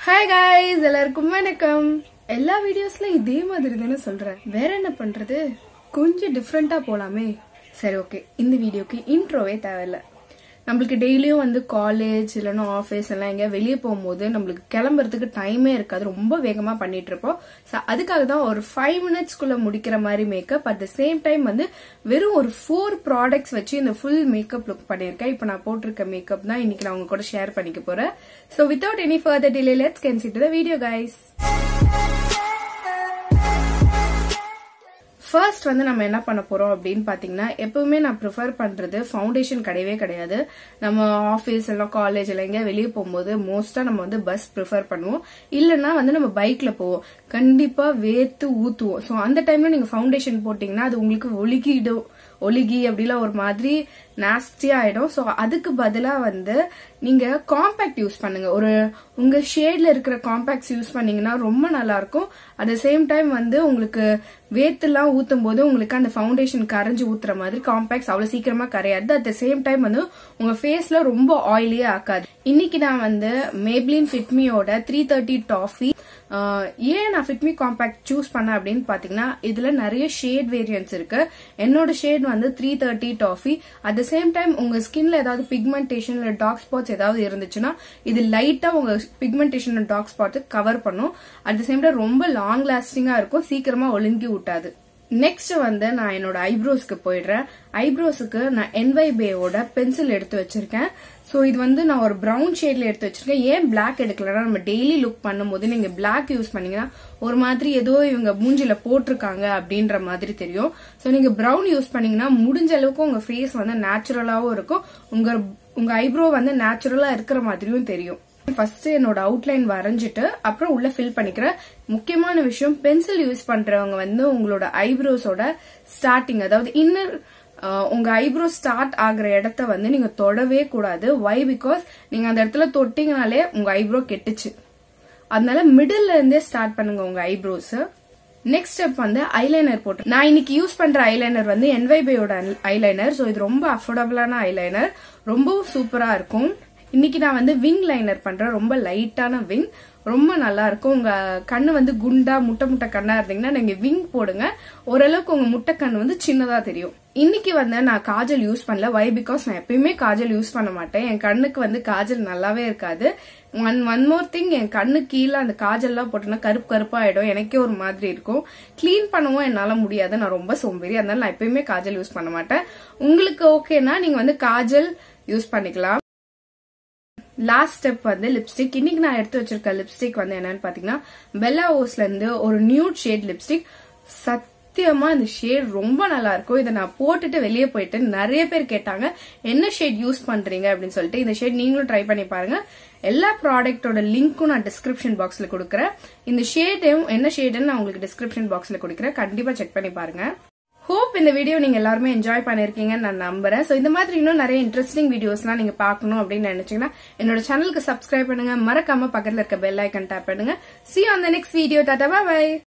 hi guys எல்லாருக்கும் வணக்கம் எல்லா வீடியோஸ்ல இதே மாதிரி தானே சொல்றேன் வேற என்ன பண்றது கொஞ்சம் டிஃப்ரெண்டா போலாமே சரி ஓகே இந்த வீடியோக்கு இன்ட்ரோவே தேவையில்ல நம்மளுக்கு டெய்லியும் வந்து காலேஜ் இல்லைன்னா ஆஃபீஸ் எல்லாம் எங்க வெளியே போகும்போது நம்மளுக்கு கிளம்புறதுக்கு டைமே இருக்காது ரொம்ப வேகமா பண்ணிட்டு இருப்போம் So, அதுக்காக தான் ஒரு ஃபைவ் மினிட்ஸ்க்குள்ள முடிக்கிற மாதிரி makeup at the same time வந்து வெறும் ஒரு ஃபோர் ப்ராடக்ட்ஸ் வச்சு இந்த ஃபுல் மேக்கப் லுக் பண்ணியிருக்கேன் இப்போ நான் போட்டிருக்க மேக்கப் தான் இன்னைக்கு நான் உங்க கூட ஷேர் பண்ணிக்க போறேன் so without any further delay let's consider the video guys first வந்து நம்ம என்ன பண்ண போறோம் அப்படின்னு பாத்தீங்கன்னா எப்பவுமே நான் ப்ரிஃபர் பண்றது ஃபவுண்டேஷன் கிடையவே கிடையாது நம்ம ஆஃபீஸ் எல்லாம் காலேஜ் எல்லாம் எங்கேயா வெளியே போகும்போது மோஸ்டா நம்ம வந்து பஸ் ப்ரிஃபர் பண்ணுவோம் இல்லைன்னா வந்து நம்ம பைக்ல போவோம் கண்டிப்பா வேத்து ஊத்துவோம் ஸோ அந்த டைம்ல நீங்க ஃபவுண்டேஷன் போட்டீங்கன்னா அது உங்களுக்கு ஒழுகிடும் ஒழுகி அப்படிலாம் ஒரு மாதிரி நாஸ்டியா ஆயிடும் ஸோ அதுக்கு பதிலா வந்து நீங்க காம்பேக்ட் யூஸ் பண்ணுங்க ஒரு உங்க ஷேட்ல இருக்கிற காம்பேக்ட்ஸ் யூஸ் பண்ணீங்கன்னா ரொம்ப நல்லா இருக்கும் அட் த சேம் டைம் வந்து உங்களுக்கு வேத்துலாம் ஊத்தும் போது உங்களுக்கு அந்த ஃபவுண்டேஷன் கரைஞ்சு ஊத்துற மாதிரி காம்பேக்ட்ஸ் அவ்வளவு சீக்கிரமா கரையாது அட் த சேம் டைம் வந்து உங்க ஃபேஸ்ல ரொம்ப ஆயிலியே ஆக்காது இன்னைக்கு நான் வந்து மேப்ளின் ஃபிட்மியோட த்ரீ தேர்ட்டி டாஃபி ஏன் நான் ஃபிட்மி காம்பேக்ட் சூஸ் பண்ணேன் அப்படின்னு பாத்தீங்கன்னா இதுல நிறைய ஷேட் வேரியன்ஸ் இருக்கு என்னோட ஷேட் வந்து three thirty toffee at the same time உங்க ஸ்கின்ல ஏதாவது பிக்மெண்டேஷன் இல்ல டார்க் ஸ்பாட்ஸ் ஏதாவது இருந்துச்சுன்னா இது லைட்டா உங்க பிக்மெண்டேஷன் டார்க் ஸ்பாட்ஸ் கவர் பண்ணும் அட் த சேம் டைம் ரொம்ப லாங் லாஸ்டிங்கா இருக்கும் சீக்கிரமா ஒழுங்கி விட்டாது நெக்ஸ்ட் வந்து நான் என்னோட ஐப்ரோஸ்க்கு போயிடுறேன் ஐப்ரோஸுக்கு நான் என்வை பேயோட பென்சில் எடுத்து வச்சிருக்கேன் ஸோ இது வந்து நான் ஒரு ப்ரௌன் ஷேட்ல எடுத்து வச்சிருக்கேன் ஏன் பிளாக் எடுக்கலன்னா நம்ம டெய்லி லுக் பண்ணும்போது நீங்க பிளாக் யூஸ் பண்ணீங்கன்னா ஒரு மாதிரி ஏதோ இவங்க மூஞ்சில போட்டிருக்காங்க அப்படின்ற மாதிரி தெரியும் ஸோ நீங்க ப்ரௌன் யூஸ் பண்ணீங்கன்னா முடிஞ்ச அளவுக்கு உங்க ஃபேஸ் வந்து நேச்சுரலாவும் இருக்கும் உங்க உங்க ஐப்ரோ வந்து நேச்சுரலா இருக்கிற மாதிரியும் தெரியும் ஃபர்ஸ்ட் என்னோட அவுட்லைன் வரைஞ்சிட்டு அப்புறம் உள்ள ஃபில் பண்ணிக்கிறேன் முக்கியமான விஷயம் பென்சில் யூஸ் பண்றவங்க வந்து உங்களோட ஐப்ரோஸோட ஸ்டார்டிங் அதாவது இன்னர் உங்க ஐப்ரோ ஸ்டார்ட் ஆகுற இடத்த வந்து நீங்க தொடவே கூடாது வை பிகாஸ் நீங்க அந்த இடத்துல தொட்டீங்கனாலே உங்க ஐப்ரோ கெட்டுச்சு அதனால மிடில்ல இருந்தே ஸ்டார்ட் பண்ணுங்க உங்க ஐப்ரோஸ் நெக்ஸ்ட் ஸ்டெப் வந்து ஐலைனர் போட்டு நான் இன்னைக்கு யூஸ் பண்ற ஐலைனர் வந்து என்வைபையோட ஐலைனர் ஸோ இது ரொம்ப அஃபோர்டபுளான ஐலைனர் ரொம்பவும் சூப்பரா இருக்கும் இன்னைக்கு நான் வந்து விங் லைனர் பண்றேன் ரொம்ப லைட்டான விங் ரொம்ப நல்லா இருக்கும் உங்க கண்ணு வந்து குண்டா முட்டை முட்டை கண்ணா இருந்தீங்கன்னா நீங்க விங் போடுங்க ஓரளவுக்கு உங்க முட்டை கண் வந்து சின்னதா தெரியும் இன்னைக்கு வந்து நான் காஜல் யூஸ் பண்ணல வை பிகாஸ் நான் எப்பயுமே காஜல் யூஸ் பண்ண மாட்டேன் என் கண்ணுக்கு வந்து காஜல் நல்லாவே இருக்காது ஒன் ஒன் மோர் திங் என் கண்ணு கீழே அந்த காஜல்லாம் போட்டோன்னா கருப்பு கருப்பா ஆயிடும் எனக்கே ஒரு மாதிரி இருக்கும் கிளீன் பண்ணவும் என்னால முடியாது நான் ரொம்ப சோம்பேறி அதனால நான் எப்பயுமே காஜல் யூஸ் பண்ண மாட்டேன் உங்களுக்கு ஓகேனா நீங்க வந்து காஜல் யூஸ் பண்ணிக்கலாம் லாஸ்ட் ஸ்டெப் வந்து லிப்ஸ்டிக் இன்னைக்கு நான் எடுத்து வச்சிருக்க லிப்ஸ்டிக் வந்து என்னன்னு பாத்தீங்கன்னா பெல்லா ஓஸ்ல இருந்து ஒரு நியூட் ஷேட் லிப்ஸ்டிக் சத்தியமா இந்த ஷேட் ரொம்ப நல்லா இருக்கும் இதை நான் போட்டுட்டு வெளியே போயிட்டு நிறைய பேர் கேட்டாங்க என்ன ஷேட் யூஸ் பண்றீங்க அப்படின்னு சொல்லிட்டு இந்த ஷேட் நீங்களும் ட்ரை பண்ணி பாருங்க எல்லா ப்ராடக்டோட லிங்க்கும் நான் டிஸ்கிரிப்ஷன் பாக்ஸ்ல கொடுக்குறேன் இந்த ஷேடையும் என்ன ஷேடுன்னு நான் உங்களுக்கு டிஸ்கிரிப்ஷன் பாக்ஸ்ல கொடுக்குறேன் கண்டிப்பா செக் பண்ணி பாருங்க ஹோப் இந்த வீடியோ நீங்க எல்லாருமே என்ஜாய் பண்ணிருக்கீங்கன்னு நான் நம்புறேன் சோ இந்த மாதிரி இன்னும் நிறைய இன்ட்ரெஸ்டிங் வீடியோஸ்லாம் நீங்க பார்க்கணும் அப்படின்னு நினைச்சீங்கன்னா என்னோட சேனலுக்கு சப்ஸ்கிரைப் பண்ணுங்க மறக்காம பக்கத்துல இருக்க பெல் ஐக்கன் டேப் பண்ணுங்க see on the next video tata by